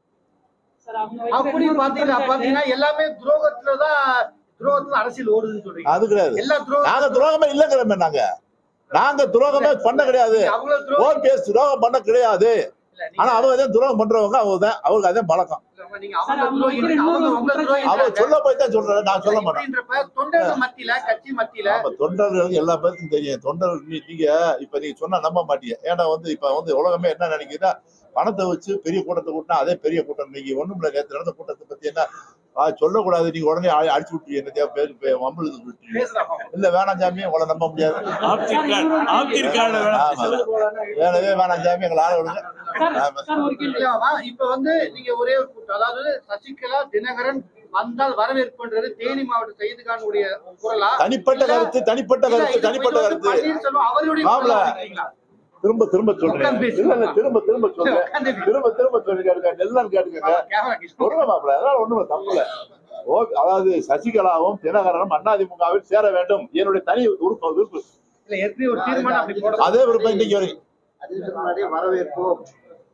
சார், அவங்க வைக்கிற அப்படி இன்னொரு பாத்தீங்கன்னா குற்றச்சாட்டு- பாத்தீங்கன்னா எல்லாமே துரோகத்துலதான் துரோகத்துல அரசியல் ஓடுதுன்னு சொல்றீங்க அது கிடையாது எல்லா நாங்க துரோகம் துரோகமே இல்லைங்கிறமே நாங்க நாங்க துரோகமே பண்ண கிடையாது அவங்கள துரோகம் ஓபிஎஸ் துரோகம் பண்ண கிடையாது இல்ல, நீங்க- ஆனா அவங்க தான் துரோகம் பண்றவங்க அவங்க தான் அவங்களுக்கு அதே பழக்கம் நீங்க சார், அவங்க அவங்க துரோகி வைக்கிற இன்னொரு அவங்க உங்க துரோகி அவ சொல்ல போய் தான் சொல்றேன் நான் சொல்ல மாட்டேன் இப்படின்றப்ப தொண்டர்கள் மத்தியில கட்சி மத்தியில நம்ம தொண்டர்களுக்கு எல்லா பேருக்கும் தெரியும் தொண்டர்கள் நீ- நீங்க இப்ப நீங்க சொன்னா நம்ப மாட்டீங்க ஏன்னா வந்து இப்ப வந்து உலகமே என்ன நினைக்குதுன்னா பணத்தை வச்சு பெரிய கூட்டத்தை கூட்டினா அதே பெரிய கூட்டம் நீங்க ஒண்ணும் இல்ல நேற்று நடந்த கூட்டத்தை பத்தி என்ன ஆ, சொல்லக்கூடாது நீங்க உடனே அழி- அடிச்சு விட்டுருவீங்க என்ன தேவை பேரு பே- வம்பளுக்கு விட்டுருவீங்க பேசுறாங்க இல்ல வேணாம் சாமி உங்களை நம்ப முடியாது ஆப்திற்கான ஆப்திற்கான வேணாம் ஆமா வேணவே வேணாம் சாமி எங்களை ஆள விடுங்க சார், ஆமா. சார், ஒரு கேள்வி இல்லையாமா, இப்ப வந்து நீங்க ஒரே ஒரு கூட்டம் அதாவது சசிகலா தினகரன் வந்தால் வரவேற்புன்றது தேனி மாவட்ட செய்திகானுடைய குரலா தனிப்பட்ட கருத்து தனிப்பட்ட இல்ல, கருத்து இது தனிப்பட்ட இது வந்து கருத்து பன்னீர்செல்வம் அவருடைய மாப்பிள. குரலா நினைக்கிறீங்களா? திரும்ப திரும்ப சொல்றேன் உட்கார்ந்து பேசுங்க. இல்ல இல்ல திரும்ப திரும்ப சொல்றேன் உட்கார்ந்து பேசுங்க. திரும்ப திரும்ப சொல்லி கேட்டுக்க நெல்லாம் கேட்டுக்கங்க கேமரா கிட்ட. சொல்லுங்க மாப்பிள்ள அதெல்லாம் ஒண்ணுமே தப்பு இல்ல ஓ அதாவது சசிகலாவும் தினகரனும் அதிமுகவில் சேர வேண்டும் என்னுடைய தனி விருப்பம் விருப்பு இல்ல, ஏற்கனவே ஒரு தீர்மானம் அப்படி போட அதே விருப்பம் இன்னைக்கு வரைக்கும் அதுக்கு முன்னாடி வரவேற்போம்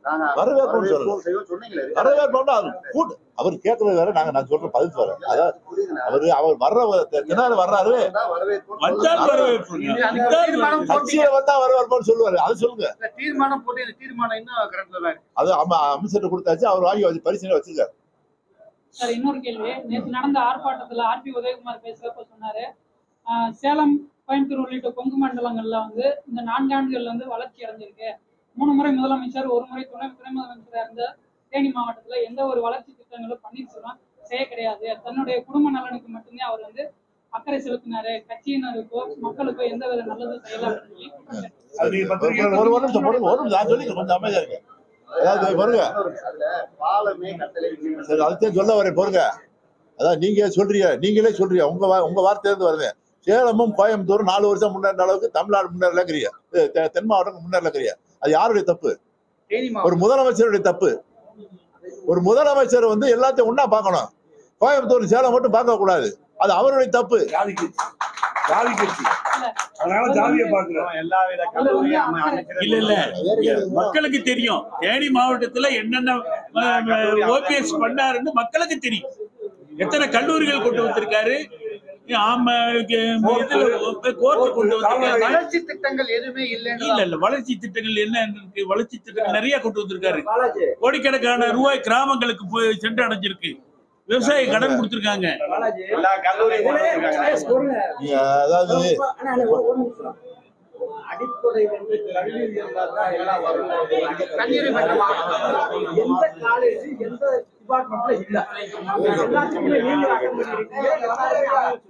வரவேற்போம்னு சொல்லல சொன்னீங்களே வரவேற்போம்னா அவர் கூட்டு அவர் கேட்கறது வேற நாங்க நான் சொல்ற பதில் வர அதாவது அவரு அவர் வர்ற தினால வர்றாரு வந்தால் வரவேற்புங்க அதுக்கு தீர்மானம் போட்டீங்க கட்சியில வந்தா வரவேற்போம்னு சொல்லுவாரு அது சொல்லுங்க இல்ல, தீர்மானம் போட்டு இந்த தீர்மானம் இன்னும் கரண்ட்ல தான் இருக்கு. அது அம்மா அமைச்சர்கிட்ட கொடுத்தாச்சு அவர் வாங்கி வச்சு பரிசீலனை வச்சிருக்காரு சார் இன்னொரு கேள்வி நேற்று நடந்த ஆர்ப்பாட்டத்துல ஆர்பி உதயகுமார் பேசுறப்ப சொன்னாரு ஆஹ் சேலம் கோயம்புத்தூர் உள்ளிட்ட கொங்கு மண்டலங்கள்ல வந்து இந்த நான்கு ஆண்டுகள்ல வந்து வளர்ச்சி அடைஞ்சிருக்கு மூணு முறை முதலமைச்சர் ஒரு முறை துணை துணை முதலமைச்சரா இருந்த தேனி மாவட்டத்துல எந்த ஒரு வளர்ச்சி திட்டங்களும் பன்னீர்செல்வம் செய்ய கிடையாது தன்னுடைய குடும்ப நலனுக்கு மட்டுமே அவர் வந்து அக்கறை செலுத்தினாரு கட்சியினருக்கோ மக்களுக்கோ எந்த வித நல்லதும் செய்யல அப்படின்னு சொல்லி அது நீங்க பத்திரிகை ஒரு ஒரு நிமிஷம் பொறுங்க ஒரு நிமிஷம் நான் சொல்லி கொஞ்சம் அமைதியா இருக்கு அதாவது பொறுங்க பாலமே கட்டளை சரி அதுதான் சொல்ல வரேன் பொறுங்க அதான் நீங்க சொல்றீங்க நீங்களே சொல்றீங்க உங்க வா- உங்க வார்த்தையிலிருந்து வருது சேலமும் கோயம்புத்தூர் நாலு வருஷம் முன்னேற அளவுக்கு தமிழ்நாடு முன்னேறலங்கிறிய தென் மாவட்டம் முன்னேறலங்கிறிய அது யாருடைய தப்பு தேனி ஒரு மாவட்டம் முதலமைச்சருடைய தப்பு ஒரு முதலமைச்சர் வந்து எல்லாத்தையும் ஒண்ணா பார்க்கணும் கோயம்புத்தூர் சேலம் மட்டும் பார்க்க கூடாது அது அவருடைய தப்பு ஜாதி கட்சி ஜாதி கட்சி அதனால ஜாதியை பாக்குறேன் எல்லாவித கல்லூரி அமைச்சர் இல்ல இல்ல மக்களுக்கு தெரியும் தேனி மாவட்டத்துல என்னென்ன ஓபிஎஸ் பண்ணாருன்னு மக்களுக்கு தெரியும் எத்தனை கல்லூரிகள் கொண்டு வந்திருக்காரு ஆமா கோர்ட் கொண்டு வந்திருக்காரு வளர்ச்சி திட்டங்கள் எதுவுமே இல்லைன்னு இல்ல இல்ல வளர்ச்சி திட்டங்கள் என்ன இருக்கு வளர்ச்சி திட்டங்கள் நிறைய கொண்டு வந்திருக்காரு கோடிக்கணக்கான ரூபாய் கிராமங்களுக்கு போய் சென்று அடைஞ்சிருக்கு விவசாய கடன் கொடுத்திருக்காங்க எல்லா கல்லூரியும் கொண்டு வந்திருக்காங்க. நீங்க அதாவது அடிப்படை வந்து கல்வி இருந்தால் தான் எல்லாம் வரும் கல்லூரி பெற்ற மாவட்டம் எந்த காலேஜ் எந்த டிபார்ட்மெண்ட்ல இல்ல எல்லாத்துக்குமே நீங்க attend பண்ணிருக்கீங்க, எல்லாருமே ஆரம்பிச்சிருக்கோம்.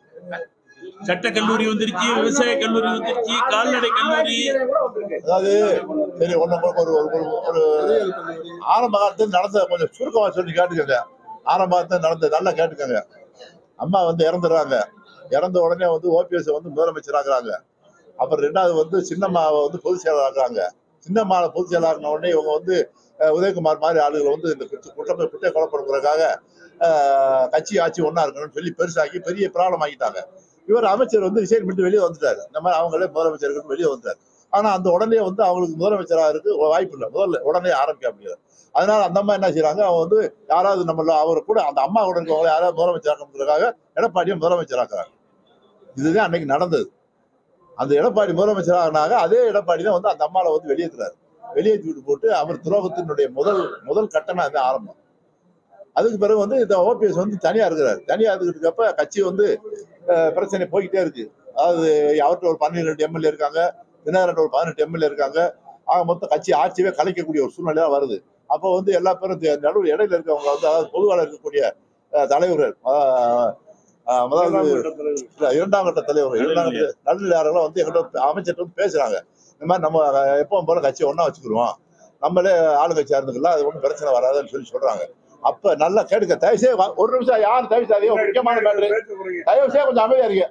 சட்ட கல்லூரி வந்துருச்சு விவசாய கல்லூரி வந்துருச்சு கால்நடை கல்லூரி கூட வந்திருக்கு. அதாவது சரி ஒண்ணு உங்களுக்கு ஒரு ஒரு- ஒரு ஒரு ஆரம்ப காலத்துல நடந்த கொஞ்சம் சுருக்கமா சொல்லி கேட்டுக்கோங்க ஆரம்ப காலத்துல நடந்த நல்லா கேட்டுக்கோங்க அம்மா வந்து இறந்துடுறாங்க இறந்த உடனே வந்து ஓபிஎஸ் வந்து முதலமைச்சர் ஆகுறாங்க அப்புறம் ரெண்டாவது வந்து சின்னம்மாவை வந்து பொதுச் செயலாளர் ஆகுறாங்க சின்னம்மாவை பொதுச் செயலாளர் ஆகின உடனே இவங்க வந்து அஹ், உதயகுமார் மாதிரி ஆளுகள் வந்து இந்த குற்ற- குற்றத்தை குற்ற கொலைப்படுறதுக்காக ஆஹ், கட்சி ஆட்சி ஒண்ணா இருக்கணும்னு சொல்லி பெருசாக்கி பெரிய ப்ராப்ளம் ஆக்கிட்டாங்க இவர் அமைச்சர் வந்து ரிசைன் பண்ணிட்டு வெளியே வந்துட்டாரு இந்த மாதிரி அவங்களே முதலமைச்சருக்கு வெளியே வந்தார் ஆனா அந்த உடனே வந்து அவங்களுக்கு முதலமைச்சராக இருக்கு வாய்ப்பு இல்லை முதல்ல உடனே ஆரம்பிக்க முடியாது அதனால அந்த அம்மா என்ன செய்றாங்க அவங்க வந்து யாராவது நம்மள அவர் கூட அந்த அம்மா கூட இருக்கவங்க யாராவது முதலமைச்சராக்கிறதுக்காக எடப்பாடியை முதலமைச்சராக்குறாங்க இதுதான் அன்னைக்கு நடந்தது அந்த எடப்பாடி முதலமைச்சராகினாங்க அதே எடப்பாடி தான் வந்து அந்த அம்மாவை வந்து வெளியேற்றுறாரு வெளியேற்றி விட்டு போட்டு அவர் துரோகத்தினுடைய முதல் முதல் கட்டணம் அது ஆரம்பம் அதுக்கு பிறகு வந்து இந்த ஓபிஎஸ் வந்து தனியா இருக்கிறாரு தனியா இருக்கிறதுக்கப்ப கட்சி வந்து அஹ், பிரச்சனை போய்கிட்டே இருக்கு அதாவது அவர்கிட்ட ஒரு பன்னிரெண்டு எம்எல்ஏ இருக்காங்க தினகரன் ஒரு பதினெட்டு எம்எல்ஏ இருக்காங்க ஆக மொத்தம் கட்சி ஆட்சியவே கலைக்கக்கூடிய ஒரு சூழ்நிலை தான் வருது அப்போ வந்து எல்லா பேரும் தி- நடுவில் இடையில இருக்கவங்க வந்து அதாவது பொதுவாக இருக்கக்கூடிய அஹ், தலைவர்கள் அஹ், அஹ், அதாவது இல்ல, இரண்டாம் கட்ட தலைவர் இரண்டாம் கட்ட நடுநிலையாளர்கள் வந்து எங்கிட்ட அமைச்சர்கிட்ட வந்து பேசுறாங்க இந்த மாதிரி நம்ம அஹ், எப்பவும் போல கட்சியை ஒண்ணா வச்சுக்கிடுவோம் நம்மளே ஆளுங்கட்சியா இருந்துக்கலாம் அது ஒன்றும் பிரச்சனை வராதுன்னு சொல்லி சொல்றாங்க அப்ப நல்லா கேட்டுக்க தயவு செய்து வா- ஒரு நிமிஷம் யார் தயவு செய்யாதீங்க ஒரு முக்கியமான மேட்ரு பேச போறீங்க தயவு செய்து கொஞ்சம் அமைதியா இருங்க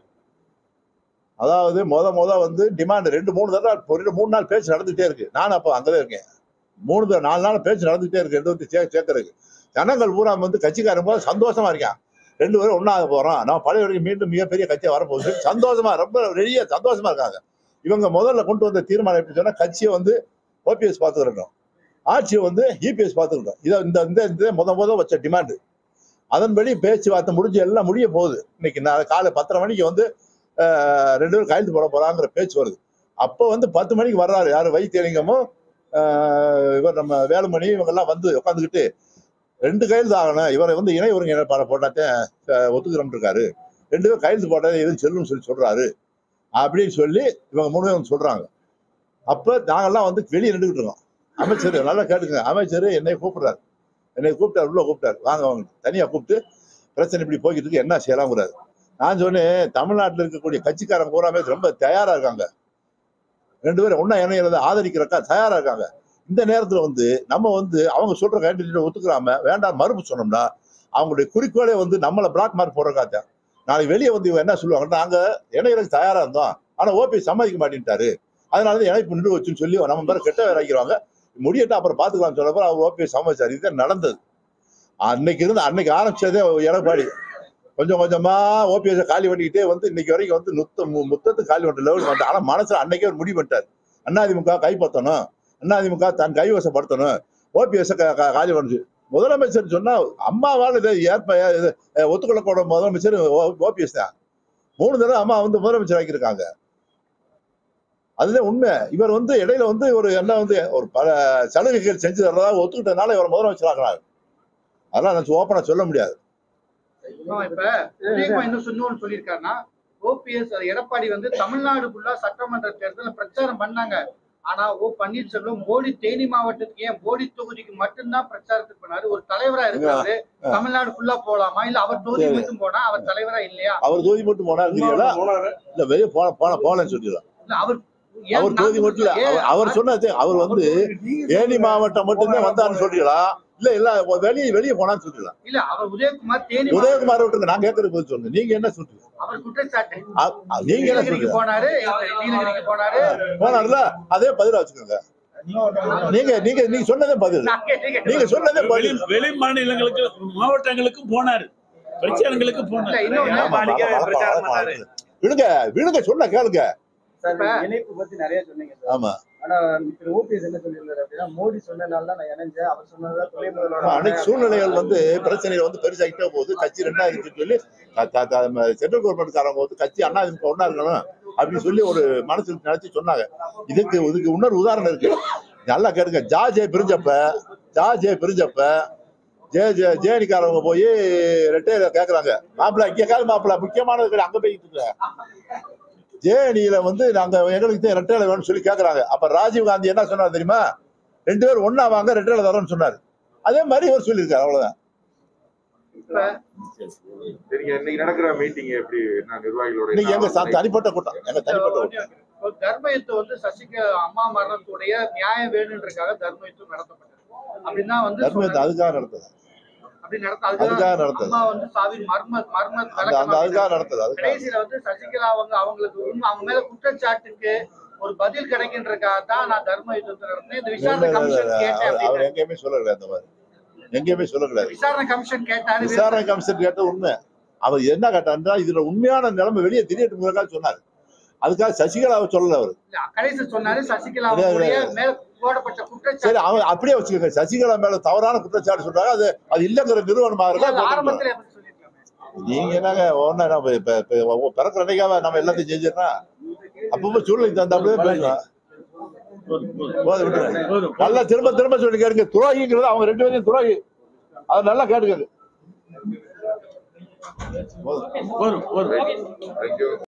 அதாவது முத முத வந்து டிமாண்ட் ரெண்டு மூணு தடவை ஒரு ரெண்டு மூணு நாள் பேச்சு நடந்துகிட்டே இருக்கு நானும் அப்போ அங்கதான் இருக்கேன் மூணு தடவை நாலு நாள் பேச்சு நடந்துகிட்டே இருக்கு எந்த வந்து சே சேர்க்கறதுக்கு ஜனங்கள் பூரா வந்து கட்சிக்காரங்க போது சந்தோஷமா இருக்கான் ரெண்டு பேரும் ஒண்ணாக போறோம் நம்ம பழைய வரைக்கும் மீண்டும் மிகப்பெரிய கட்சியா வரப்போகுது சந்தோஷமா ரொம்ப ரெடியா சந்தோஷமா இருக்காங்க இவங்க முதல்ல கொண்டு வந்த தீர்மானம் எப்படி சொன்னா கட்சியை வந்து ஓபிஎஸ் பார்த்துக்கிறோம் ஆட்சியை வந்து இபிஎஸ் பார்த்துக்கிட்டோம் இதை இந்த இந்த இந்த முத முத வச்ச டிமாண்டு அதன்படி பேச்சுவார்த்தை முடிஞ்சு எல்லாம் முடிய போகுது இன்னைக்கு நான் காலை பத்தரை மணிக்கு வந்து ஆஹ், ரெண்டு பேரும் கையெழுத்து போட போறாங்கிற பேச்சு வருது அப்போ வந்து பத்து மணிக்கு வர்றாரு யாரு வைத்தியலிங்கமும் ஆஹ், இவர் நம்ம வேலுமணி இவங்க எல்லாம் வந்து உட்காந்துக்கிட்டு ரெண்டு கையெழுத்து ஆகணும் இவரை வந்து இணை ஒருங்கிணைப்பாளர் போட்டாத்தேன் ஒத்துக்கிறோம் இருக்காரு ரெண்டு பேரும் கையெழுத்து போட்டதை எதுவும் செல்லும்னு சொல்லி சொல்றாரு அப்படின்னு சொல்லி இவங்க மூணு பேரும் சொல்றாங்க அப்ப நாங்கெல்லாம் வந்து வெளியே நின்றுக்கிட்டு இருக்கோம் அமைச்சர் நல்லா கேட்டுங்க அமைச்சர் என்னை கூப்பிடுறாரு என்னை கூப்பிட்டாரு உள்ள கூப்பிட்டாரு வாங்க வாங்க தனியா கூப்பிட்டு பிரச்சனை இப்படி போய்கிட்டு இருக்கு என்ன செய்யலாம்ங்கிறாரு நான் சொன்னேன் தமிழ்நாட்டில் இருக்கக்கூடிய கட்சிக்காரங்க பூராமே ரொம்ப தயாரா இருக்காங்க ரெண்டு பேரும் ஒன்னா இணையிறத ஆதரிக்கிறக்கா தயாரா இருக்காங்க இந்த நேரத்துல வந்து நம்ம வந்து அவங்க சொல்ற கேண்டிடேட் ஒத்துக்கிறாம வேண்டாம் மறுப்பு சொன்னோம்னா அவங்களுடைய குறிக்கோளே வந்து நம்மளை பிளாக் மார்க் போடுறக்காத்தான் நாளைக்கு வெளியே வந்து இவங்க என்ன சொல்லுவாங்க நாங்க இணையறதுக்கு தயாரா இருந்தோம் ஆனா ஓபி சம்மதிக்க மாட்டேன்ட்டாரு அதனாலதான் இணைப்பு நின்று வச்சுன்னு சொல்லி நம்ம பேரை கெட்ட வேற ஆக்கிடுவாங்க முடியட்டும் அப்புறம் பாத்துக்கலாம் சொன்னப்ப அவர் ஓபி சம்மதிச்சாரு இதுதான் நடந்தது அன்னைக்கு இருந்து அன்னைக்கு ஆரம்பிச்சதே எடப்பாடி கொஞ்சம் கொஞ்சமா ஓபிஎஸ் காலி பண்ணிக்கிட்டே வந்து இன்னைக்கு வரைக்கும் வந்து நுத்த மு- முத்தத்து காலி பண்ண லெவல் வந்து ஆனா மனசுல அன்னைக்கே ஒரு முடிவு பண்ணிட்டாரு அதிமுக கைப்பற்றணும் அதிமுக தன் கைவசப்படுத்தணும் ஓபிஎஸ் காலி பண்ணுச்சு முதலமைச்சர் சொன்னா அம்மாவால் இதை ஏற்ப இது, அஹ், ஒத்துக்கொள்ளக்கூட முதலமைச்சர் ஓபிஎஸ் தான் மூணு தடவை அம்மா வந்து முதலமைச்சர் ஆக்கியிருக்காங்க அதுதான் உண்மை இவர் வந்து இடையில வந்து ஒரு என்ன வந்து ஒரு பல சலுகைகள் செஞ்சு தர்றதா ஒத்துக்கிட்டதுனால இவர் முதலமைச்சர் ஆக்குறாரு அதெல்லாம் நான் ஓப்பனா சொல்ல முடியாது ஆமா, இப்ப உதயகுமார் இன்னும் இன்னொன்னு சொல்லியிருக்காருன்னா ஓபிஎஸ் எடப்பாடி வந்து தமிழ்நாடு ஃபுல்லா சட்டமன்ற தேர்தலில் பிரச்சாரம் பண்ணாங்க ஆனா ஓ பன்னீர்செல்வம் போடி தேனி மாவட்டத்துக்கு ஏன் போடி தொகுதிக்கு மட்டும்தான் பிரச்சாரத்துக்கு பண்ணாரு ஒரு தலைவரா இருக்காரு ஆ. தமிழ்நாடு ஃபுல்லா போலாமா இல்ல அவர் தொகுதி சரி. மட்டும் போனா அவர் தலைவரா இல்லையா அவர் தொகுதி மட்டும் போனாருங்கிறீங்களா போனாரு இல்ல வெளியே போன போன போகலன்னு சொல்லிடலாம் இல்ல அவர் ஏன் அவர் தொகுதி மட்டும் இல்ல அவர்- அவர் சொன்னது அவர் வந்து தேனி மாவட்டம் மட்டும்தான் வந்தான்னு சொல்லிடலாம் இல்ல இல்ல வெளியே வெளியே போனான்னு சொல்லிடலாம் இல்ல அவர் உதயகுமார் தேனி உதயகுமார் விட்டுங்க நான் கேட்கறது பதில் சொல்லுங்க நீங்க என்ன சொல்றீங்க அவர் குற்றச்சாட்டு அ- அ- நீங்க என்ன நீலகிரிக்கு சொல்றீங்க போனாரு நீலகிரிக்கு போனாரு போனார்ல அதே பதிலா வச்சுக்கோங்க நீங்க நீங்க நீங்க சொன்னதே பதில் நான் கேட்டேன் நீங்க சொன்னதே வெளி பதில் வெளி மாநிலங்களுக்கு மாவட்டங்களுக்கும் போனாரு பிரச்சாரங்களுக்கு இல்ல போனாரு இன்னொன்னு ஆமா, ஆமா, வளர்ப்பா, வளர்ப்பா, வளர்ப்பா. விடுங்க விடுங்க சொன்ன கேளுங்க சார் இப்ப- நீங்க இணைப்பு பத்தி நிறைய சொன்னீங்க சார் ஆமா ஆனா திரு ஓபிஎஸ் என்ன சொல்லியிருந்தாரு அப்படின்னா மோடி சொன்னனால தான் நான் இணைஞ்சேன் அவர் சொன்னதான் துணை ஆமா, முதல்வர் அன்னைக்கு சூழ்நிலைகள் வந்து பிரச்சனைகள் வந்து பெருசாகிட்டே போகுது கட்சி ரெண்டாயிரத்தி சொல்லி சென்ட்ரல் கவர்மெண்ட்காரங்க வந்து கட்சி அண்ணா திமுக ஒன்னா இருக்கணும் அப்படின்னு சொல்லி ஒரு மனசுல நினைச்சு சொன்னாங்க இதுக்கு இதுக்கு இன்னொரு உதாரணம் இருக்கு நல்லா கேளுங்க ஜார்ஜே பிரிஞ்சப்ப ஜார்ஜே பிரிஞ்சப்ப ஜே ஜே ஜேடிக்காரவங்க போய் ரெட்டையில கேக்குறாங்க மாப்பிள்ள இங்க கால மாப்பிள்ள முக்கியமானது கிடையாது அங்க போயிட்டு இருக்க ஜேடியில வந்து நாங்க எங்களுக்கு தான் ரெட்டையில வேணும்னு சொல்லி கேக்குறாங்க அப்ப ராஜீவ் காந்தி என்ன சொன்னார் தெரியுமா ரெண்டு பேரும் ஒண்ணா வாங்க ரெட்டையில தரோம்னு சொன்னாரு அதே மாதிரி இவர் சொல்லியிருக்காரு அவ்வளவுதான் சரிங்க இன்னைக்கு நடக்கிற மீட்டிங் எப்படி என்ன நிர்வாகிகளோட இன்னைக்கு எங்க ச- என்ன தனிப்பட்ட கூட்டம் எங்க தனிப்பட்ட கூட்டம் ஒரு தர்மயுத்தம் வந்து சசிகலா அம்மா மரணத்துடைய நியாயம் வேணுன்றதுக்காக தர்மயுத்தம் நடத்தப்பட்டது அப்படின்னா வந்து தர்மத்தை அதுக்காக நடத்தது அப்படி நடத்த அதுக்காக அதுக்காக நடத்தது அம்மா வந்து சாவி மர்ம மர்ம அந்த அந்த அதுக்காக நடத்தது அதுக்காக கடைசியில வந்து சசிகலா அவங்க அவங்களுக்கு உண்மை அவங்க மேல குற்றச்சாட்டுக்கு ஒரு பதில் கிடைக்கின்றதுக்காக தான் நான் தர்ம யுத்தத்தை நடத்தினேன் இந்த இல்ல, விசாரணை இல்ல, கமிஷன் இல்ல, கேட்டேன் அவர் அவர் அப்படின்னு எங்கேயுமே சொல்லல அந்த மாதிரி எங்கேயுமே சொல்லல விசாரணை கமிஷன் கேட்டாரு விசாரணை கமிஷன் கேட்ட உண்மை அவர் என்ன கேட்டாருன்னா இதுல உண்மையான நிலைமை வெளியே தெரியட்டுங்கிறதுக்காக சொன்னார் அதுக்காக சசிகலாவை சொல்லல அவர் இல்ல, கடைசி சொன்னாரு சசிகலா இல்ல, இல்ல, அவங்களுடைய இல்ல. மேல போடப்பட்ட சரி குற்றச்சாட்டு அவன் அப்படியே வச்சுக்கோங்க சசிகலா மேல தவறான குற்றச்சாட்டு சொல்றாங்க அது அது இல்லங்கிற நிறுவனமா இல்ல, இருக்கா அது போட்டுக்கலாம். ஆரம்பத்துல எப்படி சொல்லிருக்காங்க நீங்க என்னங்க ஒன்னா நம்ம இப்ப இப்ப பிறக்கிற அன்னைக்காக நம்ம எல்லாத்தையும் செஞ்சிடறோம் அப்பப்போ சூழ்நிலை தந்தாப்புல பேசலாம் போதும் விட்டுருங்க. போதும் நல்லா திரும்ப திரும்ப சொல்லி கேளுங்க துரோகிங்கிறது அவங்க ரெண்டு பேரையும் துரோகி அதை நல்லா கேட்டுக்கங்க போதும் போதும் போதும் தேங்க்யூ